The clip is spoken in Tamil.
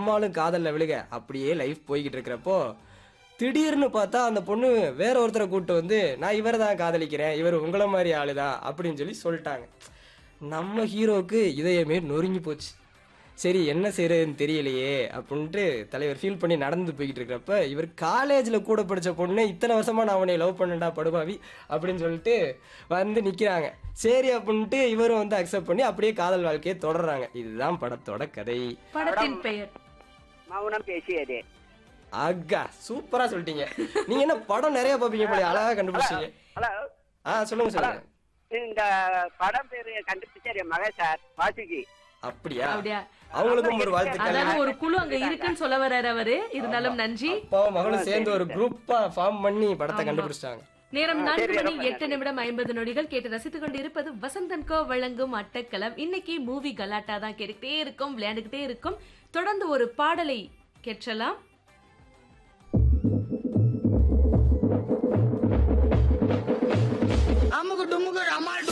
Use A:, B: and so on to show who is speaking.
A: நம்மளும் காதல்ல விழுக அப்படியே லைஃப் போய்கிட்டு இருக்கிறப்போ திடீர்னு பார்த்தா அந்த பொண்ணு வேற ஒருத்தரை கூட்டு வந்து நான் இவரை தான் காதலிக்கிறேன் இவர் உங்களை மாதிரி ஆளுதான் அப்படின்னு சொல்லி சொல்லிட்டாங்க நம்ம ஹீரோவுக்கு இதயமே நொறுங்கி போச்சு சரி என்ன செய்யறதுன்னு தெரியலையே அப்படின்ட்டு தலைவர் ஃபீல் பண்ணி நடந்து போய்கிட்டு இருக்கிறப்ப இவர் காலேஜில் கூட படித்த பொண்ணு இத்தனை வருஷமா நான் அவனை லவ் பண்ணண்டா படுபாவி அப்படின்னு சொல்லிட்டு வந்து நிற்கிறாங்க சரி அப்படின்ட்டு இவரும் வந்து அக்செப்ட் பண்ணி அப்படியே காதல் வாழ்க்கையை தொடர்றாங்க இதுதான் படத்தோட கதை
B: படத்தின் பெயர்
C: மௌனம் பேசியது
A: அக்கா சூப்பரா சொல்லிட்டீங்க நீங்க என்ன படம் நிறைய பார்ப்பீங்க போல அழகா கண்டுபிடிச்சீங்க
C: ஹலோ
A: ஆ சொல்லுங்க சொல்லுங்க
C: இந்த படம் பேரு கண்டுபிடிச்சாரு மகன் சார் வாசுகி
A: அப்படியா
B: அப்படியா
A: அவங்களுக்கும் ஒரு வாழ்த்துக்கள்
B: அதாவது ஒரு குழு அங்க இருக்குன்னு சொல்ல வர்றாரு அவரு இருந்தாலும் நன்றி
A: அப்பாவும் மகளும் சேர்ந்து ஒரு குரூப்பா ஃபார்ம் பண்ணி படத்தை கண்டுபிடிச்சிட்டாங்க
B: நேரம் நான்கு மணி எட்டு நிமிடம் ஐம்பது நொடிகள் கேட்டு ரசித்துக் கொண்டு இருப்பது வசந்தன் கோ வழங்கும் அட்டக்கலம் இன்னைக்கு மூவி கலாட்டா தான் கேட்டுக்கிட்டே இருக்கும் விளையாண்டுக்கிட்டே இருக்கும் தொடர்ந்து ஒரு பாடலை கேட்கலாம்